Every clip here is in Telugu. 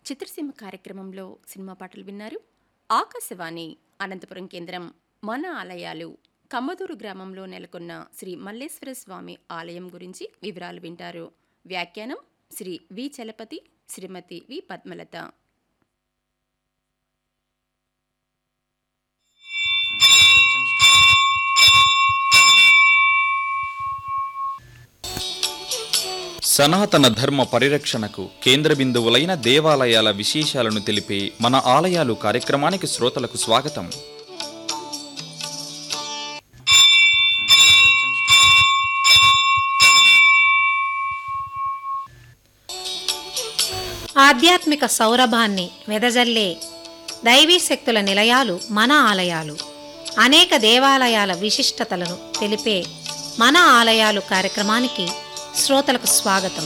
చిత్రసీమ కార్యక్రమంలో సినిమా పాటలు విన్నారు ఆకాశవాణి అనంతపురం కేంద్రం మన ఆలయాలు కమ్మదూరు గ్రామంలో నెలకొన్న శ్రీ మల్లేశ్వర స్వామి ఆలయం గురించి వివరాలు వింటారు వ్యాఖ్యానం శ్రీ వి చలపతి శ్రీమతి వి పద్మలత సనాతన ధర్మ పరిరక్షణకు కేంద్ర బిందువులైన దేవాలయాల విశేషాలను తెలిపే మన ఆలయాలు కార్యక్రమానికి శ్రోతలకు స్వాగతం ఆధ్యాత్మిక సౌరభాన్ని వెదజల్లే దైవీ శక్తుల నిలయాలు మన ఆలయాలు అనేక దేవాలయాల విశిష్టతలను తెలిపే మన ఆలయాలు కార్యక్రమానికి శ్రోతలకు స్వాగతం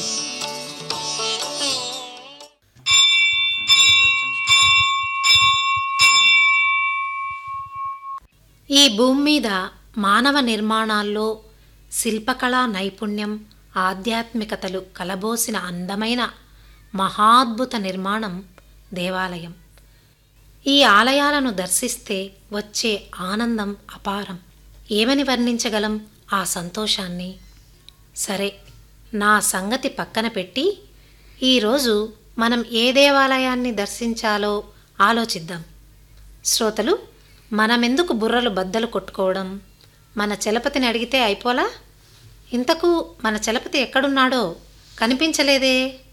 ఈ భూమి మీద మానవ నిర్మాణాల్లో శిల్పకళా నైపుణ్యం ఆధ్యాత్మికతలు కలబోసిన అందమైన మహాద్భుత నిర్మాణం దేవాలయం ఈ ఆలయాలను దర్శిస్తే వచ్చే ఆనందం అపారం ఏమని వర్ణించగలం ఆ సంతోషాన్ని సరే నా సంగతి పక్కన పెట్టి ఈరోజు మనం ఏ దేవాలయాన్ని దర్శించాలో ఆలోచిద్దాం శ్రోతలు మనమెందుకు బుర్రలు బద్దలు కొట్టుకోవడం మన చలపతిని అడిగితే అయిపోలా ఇంతకు మన చలపతి ఎక్కడున్నాడో కనిపించలేదే